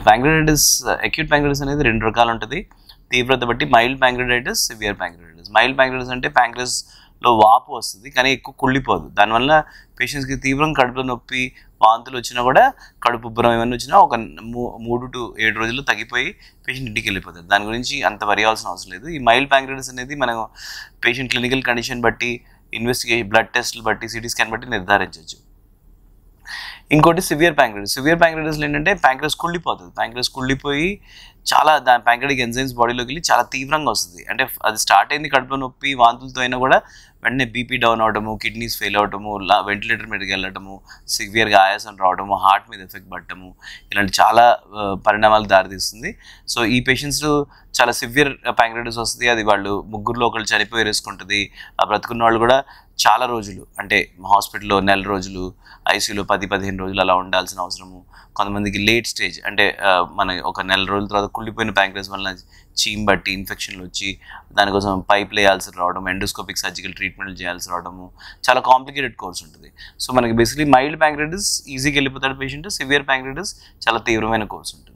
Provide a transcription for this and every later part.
ప్యాంక్రడైటిస్ acute ప్యాంక్రడైటిస్ అనేది రెండు రకాలు ఉంటుంది తీవ్రత బట్టి mild pancreatitis severe pancreatitis mild pancreatitis అంటే pancreas లో వాపు వస్తుంది కానీ ఎక్కువ కుళ్ళిపోదు దానివల్ల పేషెంట్స్కి తీవ్రం కడుపులో నొప్పి వాంతులు వచ్చినా కూడా కడుపు ఉబ్బరం ఇవన్నీ వచ్చినా ఒక మూ- మూడు టు ఏడు రోజుల్లో తగ్గిపోయి పేషెంట్ ఇంటికి వెళ్ళిపోతారు దాని గురించి అంత వరి అవ్వాల్సిన అవసరం లేదు ఈ మైల్డ్ ప్యాంక్రడైటిస్ అనేది మనం పేషెంట్ క్లినికల్ కండిషన్ బట్టి ఇన్వెస్టిగేషన్ బ్లడ్ టెస్ట్లు బట్టి సిటీ స్కాన్ బట్టి నిర్ధారించవచ్చు ఇంకోటి సివియర్ ప్యాంక్రడైటిస్ సివియర్ ప్యాంక్రడైటిస్లో ఏంటంటే ప్యాంక్రస్ కుళ్ళిపోతుంది ప్యాంక్రస్ కుళ్ళిపోయి చాలా దాని ప్యాంక్రటిక్ ఎంజైమ్స్ బాడీలోకి వెళ్ళి చాలా తీవ్రంగా వస్తుంది అంటే అది స్టార్ట్ అయింది కడుపులో నొప్పి వాంతులతో అయినా కూడా వెంటనే బీపీ డౌన్ అవడము కిడ్నీస్ ఫెయిల్ అవడము వెంటిలేటర్ మీదకి వెళ్ళడము సివియర్గా ఆయాసం రావడము హార్ట్ మీద ఎఫెక్ట్ పట్టడము ఇలాంటి చాలా ఆ, పరిణామాలు దారితీస్తుంది సో ఈ పేషెంట్స్ చాలా సివియర్ ప్యాంక్రటిస్ వస్తుంది అది వాళ్ళు ముగ్గురులో ఒకళ్ళు చనిపోయి వేసుకుంటుంది ఆ బ్రతుకున్న వాళ్ళు కూడా చాలా రోజులు అంటే హాస్పిటల్లో నెల రోజులు ఐసీయూలో పది పదిహేను రోజులు అలా ఉండాల్సిన అవసరము కొంతమందికి లేట్ స్టేజ్ అంటే ఆ, మన ఒక నెల రోజుల తర్వాత కుళ్ళిపోయిన ప్యాంక్రస్ వలన చీమ్ బట్టి ఇన్ఫెక్షన్లు వచ్చి దానికోసం పైప్ వేయాల్సి రావడం ఎండోస్కోపిక్ సర్జికల్ ట్రీట్మెంట్ చేయాల్సి రావడము చాలా కాంప్లికేటెడ్ కోర్స్ ఉంటుంది సో మనకి బేసిక్లీ మైల్డ్ ప్యాంక్రటిస్ ఈజీగా వెళ్ళిపోతాడు పేషెంట్ సివియర్ ప్యాంక్రటిస్ చాలా తీవ్రమైన కోర్స్ ఉంటుంది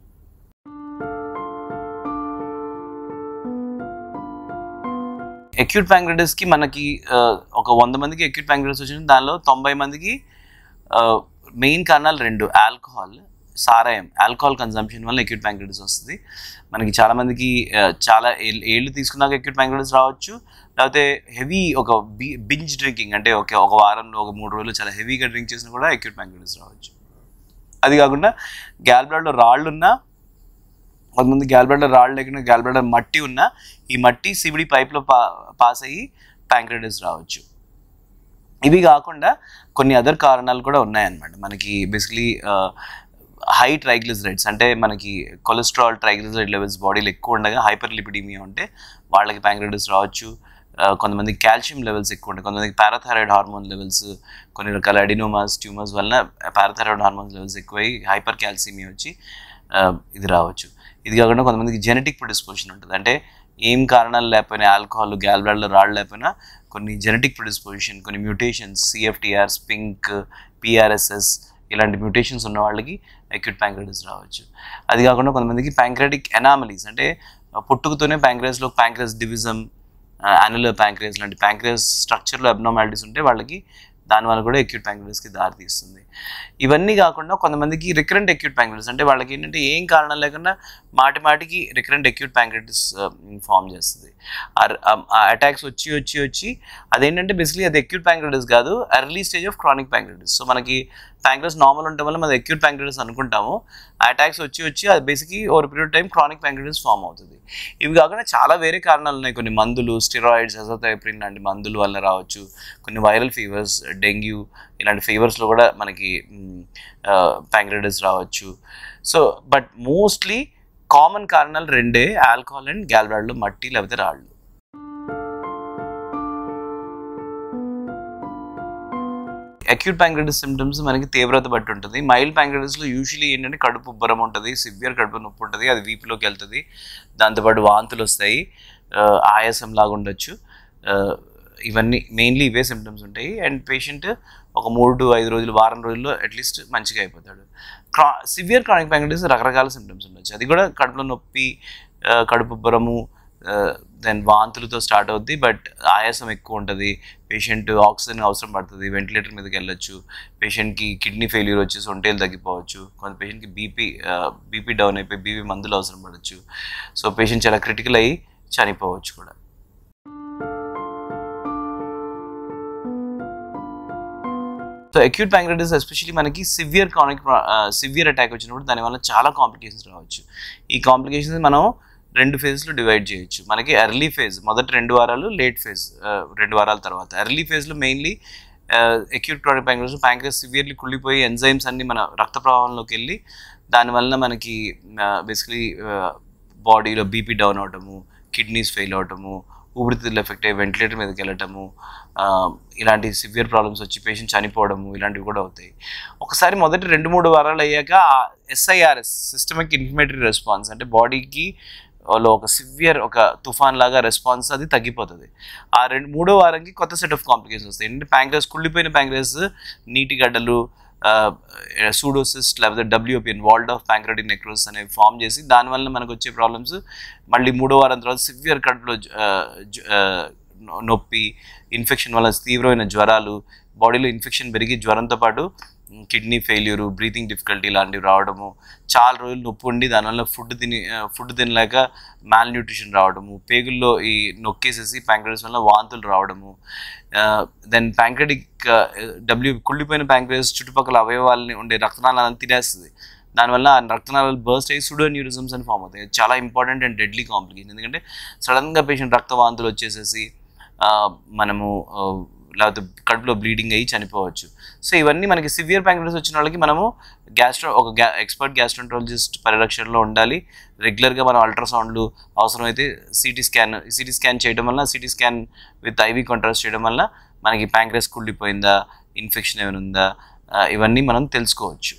అక్యూట్ ప్యాంక్రటిస్కి మనకి ఆ, ఒక వంద మందికి అక్యూట్ ప్యాంక్రటిస్ వచ్చింది దానిలో తొంభై మందికి మెయిన్ కారణాలు రెండు ఆల్కహాల్ సారాయం ఆల్కహాల్ కన్సంప్షన్ వల్ల అక్యూట్ ప్యాంక్రటిస్ వస్తుంది మనకి చాలా మందికి ఆ, చాలా ఏళ్ళు ఏళ్ళు తీసుకున్నాక అక్యూట్ ప్యాంక్రటిస్ రావచ్చు లేకపోతే హెవీ ఒక బి బింజ్ డ్రింకింగ్ అంటే ఒక ఒక వారంలో ఒక మూడు రోజులు చాలా హెవీగా డ్రింక్ చేసినా కూడా అక్యూట్ ప్యాంక్రటిస్ రావచ్చు అది కాకుండా గ్యాల్ బ్లడ్లో రాళ్ళు ఉన్నా కొంతమంది గ్యాల్ బ్లడర్ రాళ్ళు లేకుండా గ్యాల్ బ్లడర్ మట్టి ఉన్నా ఈ మట్టి సివిడి పైప్లో పా పాస్ అయ్యి ప్యాంక్రటిస్ రావచ్చు ఇవి కాకుండా కొన్ని అదర్ కారణాలు కూడా ఉన్నాయన్నమాట మనకి బేసిక్లీ హై ట్రైగ్లిజరైడ్స్ అంటే మనకి కొలెస్ట్రాల్ ట్రైగ్లిజరైడ్ లెవెల్స్ బాడీలో ఎక్కువ ఉండగా హైపర్ లిపిడీమియా ఉంటే వాళ్ళకి ప్యాంక్రటిస్ రావచ్చు ఆ, కొంతమందికి కాల్షియం లెవెల్స్ ఎక్కువ ఉంటాయి కొంతమందికి పారాథైరాయిడ్ హార్మోన్ లెవెల్స్ కొన్ని రకాల అడినోమాస్ ట్యూమర్స్ వలన పారాథైరాయిడ్ హార్మోన్స్ లెవెల్స్ ఎక్కువై హైపర్ క్యాల్సిమియా వచ్చి ఆ, ఇది రావచ్చు ఇది కాకుండా కొంతమందికి జెనెటిక్ ప్రిడిస్పోజిషన్ ఉంటుంది అంటే ఏం కారణాలు లేకపోయినా ఆల్కహాల్ గ్యాల్ బ్లడ్లో రాళ్ళు లేకపోయినా కొన్ని జెనెటిక్ ప్రిడిస్పోజిషన్ కొన్ని మ్యూటేషన్స్ సిఎఫ్టిఆర్ స్పింక్ పిఆర్ఎస్ఎస్ ఇలాంటి మ్యూటేషన్స్ ఉన్న వాళ్ళకి అక్యూట్ ప్యాంక్రటిస్ రావచ్చు అది కాకుండా కొంతమందికి ప్యాంక్రటిక్ ఎనామలీస్ అంటే పుట్టుకతోనే ప్యాంక్రస్లో ప్యాంక్రస్ డివిజన్ యానులర్ ప్యాంక్రియస్ లాంటి ప్యాంక్రియస్ స్ట్రక్చర్లో అబ్నార్మాలిటీస్ ఉంటే వాళ్ళకి దానివల్ల కూడా అక్యూట్ ప్యాంక్రియస్కి దారితీస్తుంది ఇవన్నీ కాకుండా కొంతమందికి రికరెంట్ అక్యూట్ ప్యాంక్రియస్ అంటే వాళ్ళకి ఏంటంటే ఏం కారణం లేకుండా మాటి మాటికి రికరెంట్ అక్యూట్ ప్యాంక్రైటిస్ ఫామ్ చేస్తుంది ఆ అటాక్స్ వచ్చి వచ్చి వచ్చి అదేంటంటే బేసిక్లీ అది అక్యూట్ ప్యాంక్రైటిస్ కాదు early stage of chronic pancreatitis so మనకి ప్యాంక్రస్ నార్మల్ ఉండటం వల్ల మనం అక్యూట్ ప్యాంక్రైటిస్ అనుకుంటాము ఆ అటాక్స్ వచ్చి వచ్చి అది basically over period time chronic pancreatitis form అవుతుంది ఇవి కాకుండా చాలా వేరే కారణాలు ఉన్నాయి కొన్ని మందులు స్టిరాయిడ్స్ అజోథైప్రిన్ లాంటి మందుల వల్ల రావచ్చు కొన్ని వైరల్ ఫీవర్స్ డెంగ్యూ ఇలాంటి ఫీవర్స్లో కూడా మనకి ప్యాంక్రైటిస్ రావచ్చు సో బట్ మోస్ట్లీ కామన్ కారణాలు రెండే ఆల్కహాల్ అండ్ గ్యాల్బ్రాడ్లో మట్టి లేకపోతే రాళ్ళు అక్యూట్ ప్యాంక్రైటిస్ సిమ్టమ్స్ మనకి తీవ్రత బట్టి ఉంటుంది మైల్డ్ ప్యాంక్రైటిస్లో యూజువలీ ఏంటంటే కడుపు ఉబ్బరం ఉంటుంది సివియర్ కడుపు నొప్పి ఉంటుంది అది వీపులోకి వెళ్తుంది దాంతోపాటు వాంతులు వస్తాయి ఆ, ఆయాసం లాగా ఉండొచ్చు ఆ, ఇవన్నీ మెయిన్లీ ఇవే సిమ్టమ్స్ ఉంటాయి అండ్ పేషెంట్ ఒక మూడు టు ఐదు రోజులు వారం రోజుల్లో అట్లీస్ట్ మంచిగా అయిపోతాడు క్రా సివియర్ క్రానిక్ ప్యాంక్రైటిస్ రకరకాల సిమ్టమ్స్ ఉండొచ్చు అది కూడా కడుపులో నొప్పి ఆ, కడుపు ఉబ్బరము దెన్ వాంతులతో స్టార్ట్ అవుద్ది బట్ ఆయాసం ఎక్కువ ఉంటుంది పేషెంట్ ఆక్సిజన్ అవసరం పడుతుంది వెంటిలేటర్ మీదకి వెళ్ళొచ్చు పేషెంట్కి కిడ్నీ ఫెయిల్యూర్ వచ్చి సొంటేలు తగ్గిపోవచ్చు కొంత పేషెంట్కి బీపీ బీపీ డౌన్ అయిపోయి బీపీ మందులు అవసరం పడవచ్చు సో పేషెంట్ చాలా క్రిటికల్ అయ్యి చనిపోవచ్చు కూడా సో అక్యూట్ ప్యాంక్రైటిస్ ఎస్పెషల్లీ మనకి సివియర్ క్రానిక్ సివియర్ అటాక్ వచ్చినప్పుడు దానివల్ల చాలా కాంప్లికేషన్స్ రావచ్చు ఈ కాంప్లికేషన్స్ మనం రెండు ఫేజ్లో డివైడ్ చేయొచ్చు మనకి ఎర్లీ ఫేజ్ మొదటి రెండు వారాలు లేట్ ఫేజ్ రెండు వారాల తర్వాత ఎర్లీ ఫేజ్లో mainly acute chronic pancreatitis pancreas severely కుళ్ళిపోయి ఎంజైమ్స్ అన్ని మన రక్త ప్రవాహంలోకి వెళ్ళి దానివల్ల మనకి బేసికలీ బాడీలో బీపీ డౌన్ అవటము కిడ్నీస్ ఫెయిల్ అవటము ఊపిరితిత్తులు ఎఫెక్ట్ అయ్యి వెంటిలేటర్ మీదకి వెళ్ళటము ఆ, ఇలాంటి సివియర్ ప్రాబ్లమ్స్ వచ్చి పేషెంట్ చనిపోవడము ఇలాంటివి కూడా అవుతాయి ఒకసారి మొదటి రెండు మూడు వారాలు అయ్యాక ఎస్ఐఆర్ఎస్ సిస్టమిక్ ఇన్ఫ్లమేటరీ రెస్పాన్స్ అంటే బాడీకి లో ఒక సివియర్ ఒక తుఫాన్ లాగా రెస్పాన్స్ అది తగ్గిపోతుంది ఆ రెండు మూడో వారంకి కొత్త సెట్ ఆఫ్ కాంప్లికేషన్స్ వస్తాయి ఏంటంటే ప్యాంక్రస్ కుళ్ళిపోయిన ప్యాంక్రస్ నీటి గడ్డలు సూడోసిస్ట్ లేకపోతే WPN walled of pancreatic necrosis అనేవి ఫామ్ చేసి దానివల్ల మనకు వచ్చే ప్రాబ్లమ్స్ మళ్ళీ మూడో వారం తర్వాత సివియర్ కడుపులో జ- ఆ, జ- ఆ, నొ- నొప్పి ఇన్ఫెక్షన్ వల్ల తీవ్రమైన జ్వరాలు బాడీలో ఇన్ఫెక్షన్ పెరిగి జ్వరంతో పాటు కిడ్నీ ఫెయిల్యూరు బ్రీతింగ్ డిఫికల్టీ లాంటివి రావడము చాలా రోజులు నొప్పి ఉండి దానివల్ల ఫుడ్ తిని ఫుడ్ తినలేక మాల్ న్యూట్రిషన్ రావడము పేగుల్లో ఈ నొక్కేసేసి ప్యాంక్రటిస్ వల్ల వాంతులు రావడము దెన్ ప్యాంక్రటిక్ డబ్ల్యూ కుళ్ళిపోయిన ప్యాంక్రటిస్ చుట్టుపక్కల అవయవాలని ఉండే రక్తనాళాలను తినేస్తుంది దానివల్ల ఆ రక్తనాళాలు బర్స్ట్ అయ్యి సుడో న్యూరిజమ్స్ అని ఫామ్ అవుతాయి చాలా ఇంపార్టెంట్ అండ్ డెడ్లీ కాంప్లికేషన్ ఎందుకంటే సడన్గా పేషెంట్ రక్తవాంతులు వచ్చేసేసి ఆ, మనము ఆ, లేకపోతే కడుపులో బ్లీడింగ్ అయ్యి చనిపోవచ్చు సో ఇవన్నీ మనకి సివియర్ ప్యాంక్రటిస్ వచ్చిన వాళ్ళకి మనము గ్యాస్ట్రో ఒక గ్యా ఎక్స్పర్ట్ గ్యాస్ట్రంట్రాలజిస్ట్ పరిరక్షణలో ఉండాలి రెగ్యులర్గా మనం అల్ట్రాసౌండ్లు అవసరమైతే సిటీ స్కాన్ సిటీ స్కాన్ చేయడం వల్ల CT scan with IV contrast చేయడం వల్ల మనకి ప్యాంక్రస్ కుళ్ళిపోయిందా ఇన్ఫెక్షన్ ఏమైనా ఉందా ఆ, ఇవన్నీ మనం తెలుసుకోవచ్చు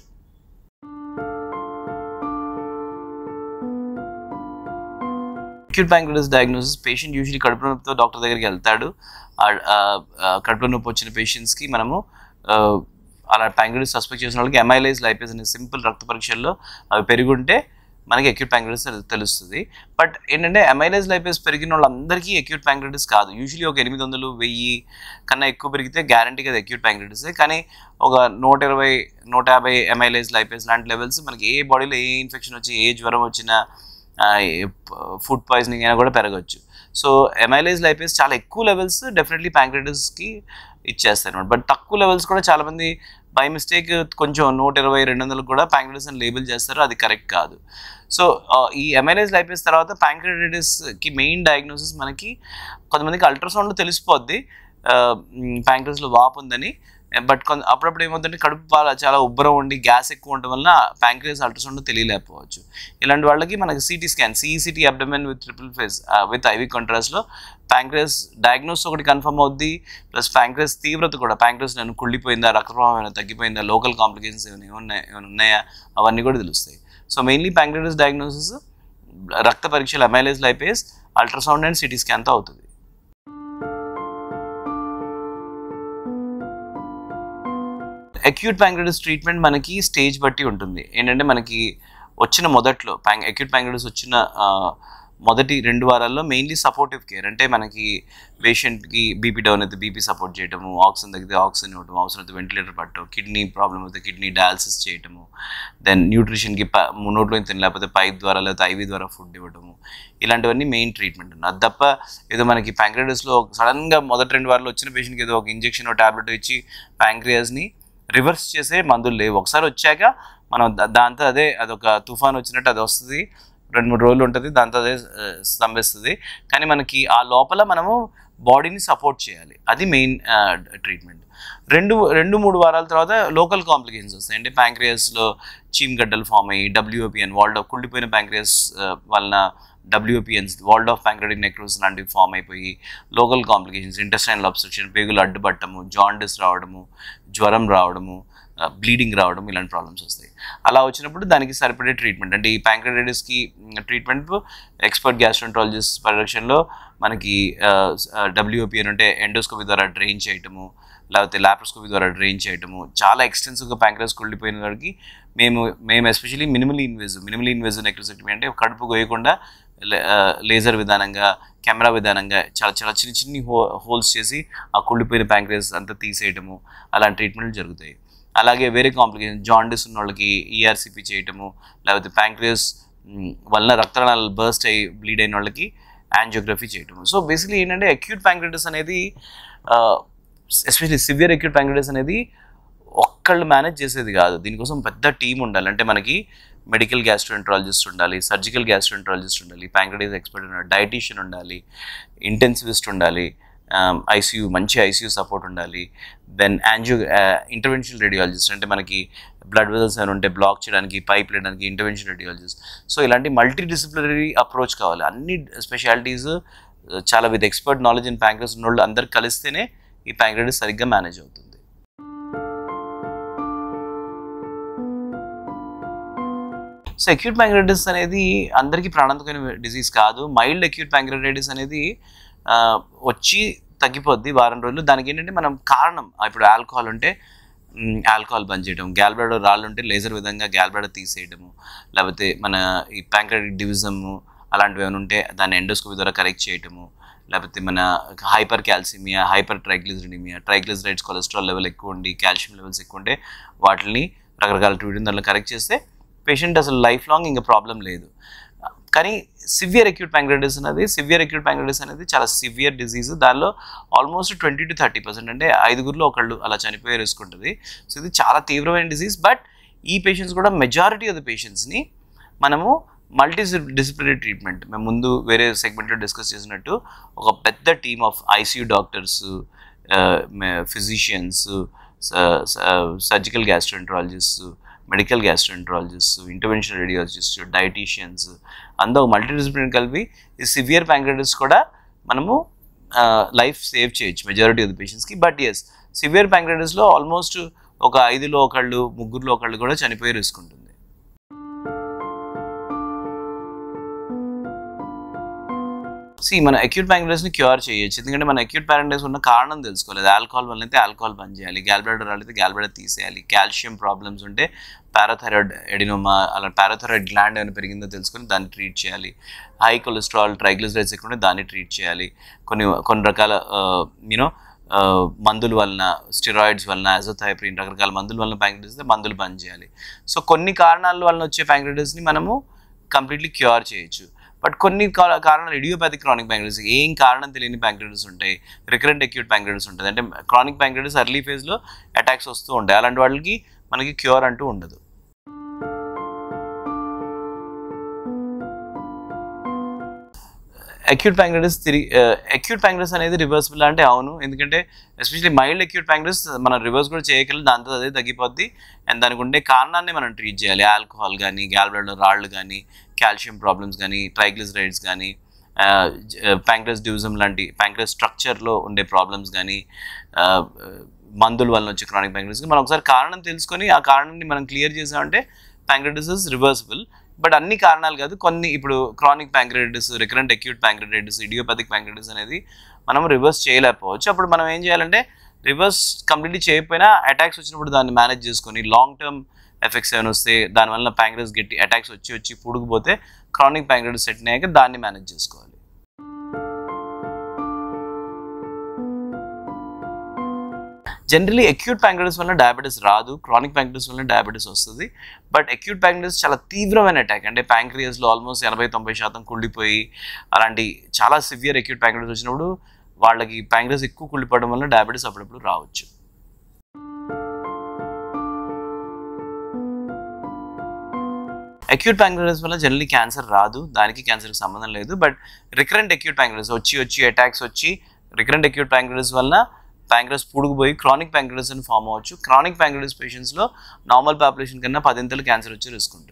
acute pancreatitis diagnosis patient usually కడుపు నొప్పితో డాక్టర్ దగ్గరికి వెళ్తాడు ఆ- ఆ, ఆ, కడుపు నొప్పి వచ్చిన పేషెంట్స్కి మనము ఆ, అలా ప్యాంక్రటిస్ సస్పెక్ట్ చేసిన వాళ్ళకి ఎమైలైజ్ లైపేస్ అనే సింపుల్ రక్త పరీక్షల్లో అవి పెరుగుంటే మనకి అక్యూట్ ప్యాంక్రటిస్ తెలుస్తుంది బట్ ఏంటంటే ఎమైలైజ్ లైపేస్ పెరిగిన వాళ్ళందరికీ అక్యూట్ ప్యాంక్రటిస్ కాదు యూజువలీ ఒక ఎనిమిది వందలు వెయ్యి కన్నా ఎక్కువ పెరిగితే గ్యారంటీగా అది అక్యూట్ ప్యాంక్రటిస్ కానీ ఒక నూట ఇరవై నూట యాభై ఎమైలైజ్ లైపేస్ లాంటి లెవెల్స్ మనకి ఏ బాడీలో ఏ ఇన్ఫెక్షన్ వచ్చి ఏ జ్వరం వచ్చినా ఫుడ్ పాయిజనింగ్ అయినా కూడా పెరగచ్చు సో ఎమైలైజ్ లైపేస్ చాలా ఎక్కువ లెవెల్స్ డెఫినెట్లీ ప్యాంక్రటిస్కి ఇచ్చేస్తాయి అనమాట బట్ తక్కువ లెవెల్స్ కూడా చాలామంది బై మిస్టేక్ కొంచెం నూట ఇరవై రెండు వందలకు కూడా ప్యాంక్రటిస్ అని లేబుల్ చేస్తారు అది కరెక్ట్ కాదు సో ఈ ఎమైలైజ్ లైపేస్ తర్వాత ప్యాంక్రటిస్కి మెయిన్ డయాగ్నోసిస్ మనకి కొంతమందికి అల్ట్రాసౌండ్లో తెలిసిపోద్ది ప్యాంక్రటిస్లో వాపు ఉందని బట్ కొంత అప్పుడప్పుడు ఏమవుతుందంటే కడుపు పాల చాలా ఉబ్బరం ఉండి గ్యాస్ ఎక్కువ ఉండడం వల్ల ప్యాంక్రియస్ అల్ట్రాసౌండ్ తెలియలేకపోవచ్చు ఇలాంటి వాళ్ళకి మనకి CT scan CECT abdomen with triple phase with IV కాంట్రాస్ట్లో ప్యాంక్రియస్ డయాగ్నోస్ ఒకటి కన్ఫర్మ్ అవుద్ది ప్లస్ ప్యాంక్రియస్ తీవ్రత కూడా ప్యాంక్రియస్ నేను కుళ్ళిపోయిందా రక్తప్రవాహం ఏమైనా తగ్గిపోయిందా లోకల్ కాంప్లికేషన్స్ ఏమైనా ఉన్నాయి ఏమైనా ఉన్నాయా అవన్నీ కూడా తెలుస్తాయి సో మెయిన్లీ ప్యాంక్రియస్ డయాగ్నోసిస్ రక్త పరీక్షలు amylase lipase ultrasound and CT స్కాన్తో అవుతుంది అక్యూట్ ప్యాంక్రటిస్ ట్రీట్మెంట్ మనకి స్టేజ్ బట్టి ఉంటుంది ఏంటంటే మనకి వచ్చిన మొదట్లో ప్యాంక్ అక్యూట్ ప్యాంక్రటిస్ వచ్చిన ఆ, మొదటి రెండు వారాల్లో మెయిన్లీ సపోర్టివ్ కేర్ అంటే మనకి పేషెంట్కి బీపీ డౌన్ అయితే బీపీ సపోర్ట్ చేయటము ఆక్సిజన్ తగ్గితే ఆక్సిజన్ ఇవ్వటం అవసరం అయితే వెంటిలేటర్ పట్టడం కిడ్నీ ప్రాబ్లం అయితే కిడ్నీ డయాలసిస్ చేయటము దెన్ న్యూట్రిషన్కి ప నోట్లో తిన లేకపోతే పైప్ ద్వారా లేకపోతే ఐవి ద్వారా ఫుడ్ ఇవ్వటము ఇలాంటివన్నీ మెయిన్ ట్రీట్మెంట్ ఉంది అది తప్ప ఏదో మనకి ప్యాంక్రటిస్లో సడన్గా మొదటి రెండు వారాలు వచ్చిన పేషెంట్కి ఏదో ఒక ఇంజెక్షన్ టాబ్లెట్ ఇచ్చి ప్యాంక్రియాస్ని రివర్స్ చేసే మందులు లేవు ఒకసారి వచ్చాక మనం దా- దాంతో అదే అదొక తుఫాన్ వచ్చినట్టు అది వస్తుంది రెండు మూడు రోజులు ఉంటుంది దాంతో అదే ఆ, స్తంభిస్తుంది కానీ మనకి ఆ లోపల మనము బాడీని సపోర్ట్ చేయాలి అది మెయిన్ ట్రీట్మెంట్ రెండు రెండు మూడు వారాల తర్వాత లోకల్ కాంప్లికేషన్స్ వస్తాయి అంటే ప్యాంక్రియాస్లో చీమ్ గడ్డలు ఫామ్ అయ్యి డబ్ల్యూఓపిఎన్ వాల్డ్ ఆఫ్ కుళ్ళిపోయిన ప్యాంక్రియాస్ వలన WPNs walled of pancreatic necrosis లాంటివి ఫామ్ అయిపోయి లోకల్ కాంప్లికేషన్స్ ఇంటెస్టైనల్ అబ్స్ట్రక్షన్ పేగులు అడ్డుపట్టము జాండిస్ రావడము జ్వరం రావడము బ్లీడింగ్ రావడం ఇలాంటి ప్రాబ్లమ్స్ వస్తాయి అలా వచ్చినప్పుడు దానికి సరిపడే ట్రీట్మెంట్ అంటే ఈ ప్యాంక్రటైటిస్కి ట్రీట్మెంట్ ఎక్స్పర్ట్ గ్యాస్ట్రంట్రాలజిస్ట్ పరిరక్షణలో మనకి డబ్ల్యూఓపి అని అంటే ఎండోస్కోపీ ద్వారా డ్రైన్ చేయటము లేకపోతే లాప్రోస్కోపీ ద్వారా డ్రైన్ చేయటము చాలా ఎక్స్టెన్సివ్గా ప్యాంక్రస్ కుళ్ళిపోయిన వాడికి మేము మేము especially minimal invasive minimal invasive necrosectomy అంటే కడుపు కోయకుండా లేజర్ విధానంగా కెమెరా విధానంగా చాలా చాలా చిన్న చిన్ని హో హోల్స్ చేసి ఆ కుళ్ళిపోయిన ప్యాంక్రియస్ అంతా తీసేయటము అలాంటి ట్రీట్మెంట్లు జరుగుతాయి అలాగే వేరే కాంప్లికేషన్ జాండిస్ ఉన్న వాళ్ళకి ఈఆర్సిపి చేయటము లేకపోతే ప్యాంక్రియస్ వలన రక్తనాళాలు బర్స్ట్ అయ్యి బ్లీడ్ అయిన వాళ్ళకి యాంజియోగ్రఫీ చేయటము సో బేసిక్లీ ఏంటంటే అక్యూట్ ప్యాంక్రిటిస్ అనేది ఎస్పెషల్లీ సివియర్ అక్యూట్ ప్యాంక్రిటిస్ అనేది ఒక్కళ్ళు మేనేజ్ చేసేది కాదు దీనికోసం పెద్ద టీం ఉండాలి అంటే మనకి మెడికల్ గ్యాస్ట్రోఎంట్రాలజిస్ట్ ఉండాలి సర్జికల్ గ్యాస్ట్రోఎంట్రాలజిస్ట్ ఉండాలి ప్యాంక్రటైజ్ ఎక్స్పర్ట్ ఉండాలి డైటీషియన్ ఉండాలి ఇంటెన్సివిస్ట్ ఉండాలి ఐసీయూ మంచి ఐసీయూ సపోర్ట్ ఉండాలి దెన్ యాంజియో ఇంటర్వెన్షనల్ రేడియాలజిస్ట్ అంటే మనకి బ్లడ్ వెజల్స్ ఏమైనా ఉంటే బ్లాక్ చేయడానికి పైప్ లేయడానికి ఇంటర్వెన్షన్ రేడియాలజిస్ట్ సో ఇలాంటి మల్టీ డిసిప్లినరీ అప్రోచ్ కావాలి అన్ని స్పెషాలిటీస్ చాలా with expert knowledge in pancreas ఉన్న వాళ్ళు అందరు కలిస్తేనే ఈ ప్యాంక్రటిస్ సరిగ్గా మేనేజ్ అవుతుంది సో అక్యూట్ ప్యాంక్రటైటిస్ అనేది అందరికీ ప్రాణాంతకమైన డిసీజ్ కాదు మైల్డ్ అక్యూట్ ప్యాంక్రటైటిస్ అనేది ఆ, వచ్చి తగ్గిపోద్ది వారం రోజులు దానికి ఏంటంటే మనం కారణం ఆ, ఇప్పుడు ఆల్కహాల్ ఉంటే ఆల్కహాల్ బంద్ చేయడం గ్యాల్బ్లాడర్ రాళ్ళు ఉంటే లేజర్ విధంగా గ్యాల్బ్లాడర్ తీసేయడము లేకపోతే మన ఈ ప్యాంక్రెటిక్ డివిజము అలాంటివి ఏమైనా ఉంటే దాన్ని ఎండోస్కోపీ ద్వారా కరెక్ట్ చేయటము లేకపోతే మన hypercalcaemia hypertriglyceridaemia triglycerides cholesterol level ఎక్కువ ఉండి కాల్షియం లెవెల్స్ ఎక్కువ ఉంటే వాటిని రకరకాల ట్రీట్మెంట్ దాంట్లో కరెక్ట్ చేస్తే పేషెంట్ అసలు లైఫ్ లాంగ్ ఇంకా ప్రాబ్లం లేదు కానీ సివియర్ అక్యూట్ ప్యాంక్రైటిస్ అనేది సివియర్ అక్యూట్ ప్యాంక్రైటిస్ అనేది చాలా సివియర్ డిసీజ్ దానిలో almost twenty to thirty percent అంటే ఐదుగురిలో ఒకళ్ళు అలా చనిపోయే రిస్క్ ఉంటుంది సో ఇది చాలా తీవ్రమైన డిసీజ్ బట్ ఈ పేషెంట్స్ కూడా మెజారిటీ ఆఫ్ ద పేషెంట్స్ని మనము మల్టీ డిసిప్లినరీ ట్రీట్మెంట్ మేము ముందు వేరే సెగ్మెంట్లో డిస్కస్ చేసినట్టు ఒక పెద్ద team of ICU doctors physicians surgical gastroenterologist medical gastroenterologist intervention radiologist dieticians అందరూ మల్టీ డిసిప్లిన్ కలిపి ఈ సివియర్ ప్యాంక్రైటిస్ కూడా మనము లైఫ్ సేవ్ చేయొచ్చు మెజారిటీ ఆఫ్ ద పేషెంట్స్కి బట్ ఎస్ సివియర్ ప్యాంక్రైటిస్లో ఆల్మోస్ట్ ఒక ఐదులో ఒకళ్ళు ముగ్గురులో ఒకళ్ళు కూడా చనిపోయే రిస్క్ ఉంటుంది సి మన అక్యూట్ ప్యాంక్రైటిస్ని క్యూర్ చేయొచ్చు ఎందుకంటే మన అక్యూట్ ప్యాంక్రైటిస్ ఉన్న కారణం తెలుసుకోలేదు ఆల్కహాల్ వల్ల అయితే ఆల్కహాల్ బంద్ చేయాలి గ్యాల్బ్లాడర్ అయితే గ్యాల్బ్లాడర్ తీసేయాలి కాల్షియం ప్రాబ్లమ్స్ ఉంటే పారాథైరాయిడ్ ఎడినోమా అలా పారాథైరాయిడ్ గ్లాండ్ ఏమైనా పెరిగిందో తెలుసుకొని దాన్ని ట్రీట్ చేయాలి హై కొలెస్ట్రాల్ ట్రైగ్లిజరైడ్స్ ఎక్కువ ఉంటే దాన్ని ట్రీట్ చేయాలి కొన్ని కొన్ని రకాల యూనో మందుల వలన స్టిరాయిడ్స్ వలన అజోథైప్రిన్ రకరకాల మందుల వలన ప్యాంక్రైటిస్ మందులు బంద్ చేయాలి సో కొన్ని కారణాల వలన వచ్చే ప్యాంక్రైటిస్ని మనము కంప్లీట్లీ క్యూర్ చేయొచ్చు బట్ కొన్ని కా- కారణాలు ఇడియోపాథిక్ క్రానిక్ ప్యాంక్రైటిస్ ఏం కారణం తెలియని ప్యాంక్రైటిస్ ఉంటాయి రికరెంట్ అక్యూట్ ప్యాంక్రైటిస్ ఉంటుంది అంటే క్రానిక్ ప్యాంక్రైటిస్ ఎర్లీ ఫేజ్లో అటాక్స్ వస్తూ ఉంటాయి అలాంటి వాళ్ళకి మనకి క్యూర్ అంటూ ఉండదు అక్యూట్ ప్యాంక్రైటిస్ తిరిగి అక్యూట్ ప్యాంక్రైటిస్ అనేది రివర్సిబుల్ అంటే అవును ఎందుకంటే ఎస్పెషల్లీ మైల్డ్ అక్యూట్ ప్యాంక్రైటిస్ మనం రివర్స్ కూడా చేయగలం దాంతో అదే తగ్గిపోద్ది అండ్ దానికి ఉండే కారణాన్ని మనం ట్రీట్ చేయాలి ఆల్కహాల్ కానీ గ్యాల్బ్లాడర్ రాళ్ళు కానీ కాల్షియం ప్రాబ్లమ్స్ కానీ ట్రైగ్లిజరైడ్స్ కానీ ప్యాంక్రస్ డివిజం లాంటి ప్యాంక్రస్ స్ట్రక్చర్లో ఉండే ప్రాబ్లమ్స్ కానీ ఆ, మందుల వల్ల వచ్చే క్రానిక్ ప్యాంక్రస్ మనం ఒకసారి కారణం తెలుసుకొని ఆ కారణాన్ని మనం క్లియర్ చేసామంటే ప్యాంక్రటిస్ ఇస్ రివర్సిబుల్ బట్ అన్ని కారణాలు కాదు కొన్ని ఇప్పుడు chronic pancreatitis recurrent acute pancreatitis idiopathic pancreatitis అనేది మనం రివర్స్ చేయలేకపోవచ్చు అప్పుడు మనం ఏం చేయాలంటే రివర్స్ కంప్లీట్లీ చేయకపోయినా అటాక్స్ వచ్చినప్పుడు దాన్ని మేనేజ్ చేసుకొని లాంగ్ టర్మ్ ఎఫెక్ట్స్ ఏమైనా వస్తే దానివల్ల ప్యాంక్రైటిస్ గట్టి అటాక్స్ వచ్చి వచ్చి పుడుకుపోతే క్రానిక్ ప్యాంక్రైటిస్ సెట్ అయ్యాక దాన్ని మేనేజ్ చేసుకోవాలి జనరలీ అక్యూట్ ప్యాంక్రైటిస్ వల్ల డయాబెటీస్ రాదు క్రానిక్ ప్యాంక్రైటిస్ వల్ల డయాబెటీస్ వస్తుంది బట్ అక్యూట్ ప్యాంక్రైటిస్ చాలా తీవ్రమైన అటాక్ అంటే ప్యాంక్రియాస్లో ఆల్మోస్ట్ ఎనభై తొంభై శాతం కుళ్ళిపోయి అలాంటి చాలా సివియర్ అక్యూట్ ప్యాంక్రైటిస్ వచ్చినప్పుడు వాళ్ళకి ప్యాంక్రియస్ ఎక్కువ కుళ్ళిపోవడం వల్ల డయాబెటీస్ అప్పుడప్పుడు రావచ్చు అక్యూట్ ప్యాంక్రైటిస్ వల్ల జనరలీ క్యాన్సర్ రాదు దానికి క్యాన్సర్కి సంబంధం లేదు బట్ రికరెంట్ అక్యూట్ ప్యాంక్రైటిస్ వచ్చి వచ్చి అటాక్స్ వచ్చి రికరెంట్ అక్యూట్ ప్యాంక్రైటిస్ వల్ల ప్యాంక్రస్ పుడుకుపోయి క్రానిక్ ప్యాంక్రైటిస్ అని ఫామ్ అవ్వచ్చు క్రానిక్ ప్యాంక్రైటిస్ పేషెంట్స్లో నార్మల్ పాపులేషన్ కన్నా పదింతలు క్యాన్సర్ వచ్చే రిస్క్ ఉంటుంది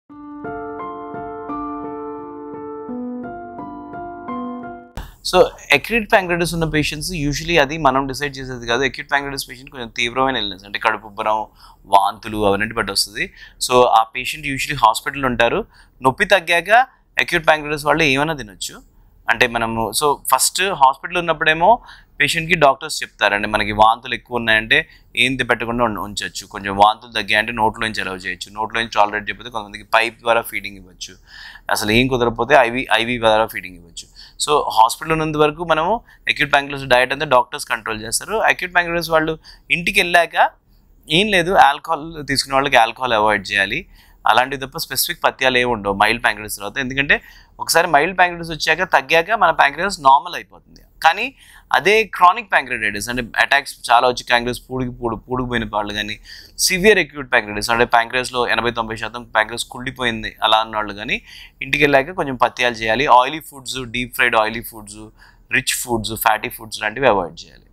సో అక్యూట్ ప్యాంక్రైటిస్ ఉన్న పేషెంట్స్ యూజువలీ అది మనం డిసైడ్ చేసేది కాదు అక్యూట్ ప్యాంక్రైటిస్ పేషెంట్ కొంచెం తీవ్రమైన ఇల్నెస్ అంటే కడుపు ఉబ్బరం వాంతులు అవన్నీ బట్టి వస్తుంది సో ఆ పేషెంట్ యూజువలీ హాస్పిటల్ ఉంటారు నొప్పి తగ్గాక అక్యూట్ ప్యాంక్రైటిస్ వాళ్ళు ఏమైనా తినొచ్చు అంటే మనము సో ఫస్ట్ హాస్పిటల్ ఉన్నప్పుడేమో పేషెంట్కి డాక్టర్స్ చెప్తారండి మనకి వాంతులు ఎక్కువ ఉన్నాయంటే ఏం పెట్టకుండా ఉండ- ఉంచొచ్చు కొంచెం వాంతులు తగ్గాయంటే నోట్లో నుంచి అలవ్ చేయొచ్చు నోట్లో నుంచి టాలరేట్ చెప్పితే కొంతమందికి పైప్ ద్వారా ఫీడింగ్ ఇవ్వచ్చు అసలు ఏం కుదరకపోతే ఐవి ఐవి ద్వారా ఫీడింగ్ ఇవ్వచ్చు సో హాస్పిటల్ ఉన్నంత వరకు మనము అక్యూట్ ప్యాంక్రస్ డయట్ అంతా డాక్టర్స్ కంట్రోల్ చేస్తారు అక్యూట్ ప్యాంక్రస్ వాళ్ళు ఇంటికి వెళ్ళాక ఏం లేదు ఆల్కహాల్ తీసుకునే వాళ్ళకి ఆల్కహాల్ అవాయిడ్ చేయాలి అలాంటివి తప్ప స్పెసిఫిక్ పత్యాలు ఏమి ఉండవు మైల్డ్ ప్యాంక్రస్ తర్వాత ఎందుకంటే ఒకసారి మైల్డ్ ప్యాంక్రస్ వచ్చాక తగ్గాక మన ప్యాంక్రస్ నార్మల్ అయిపోతుంది కానీ అదే క్రానిక్ ప్యాంక్రైటిస్ అంటే అటాక్స్ చాలా వచ్చి ప్యాంక్రస్ పూడికి పూడు పూడిపోయిన వాళ్ళు కానీ సివియర్ అక్యూట్ ప్యాంక్రైటిస్ అంటే ప్యాంక్రస్లో ఎనభై తొంభై శాతం ప్యాంక్రస్ కుళ్ళిపోయింది అలా అన్న వాళ్ళు కానీ ఇంటికి వెళ్ళాక కొంచెం పత్యాలు చేయాలి oily foods deep fried oily foods rich foods fatty foods లాంటివి అవాయిడ్ చేయాలి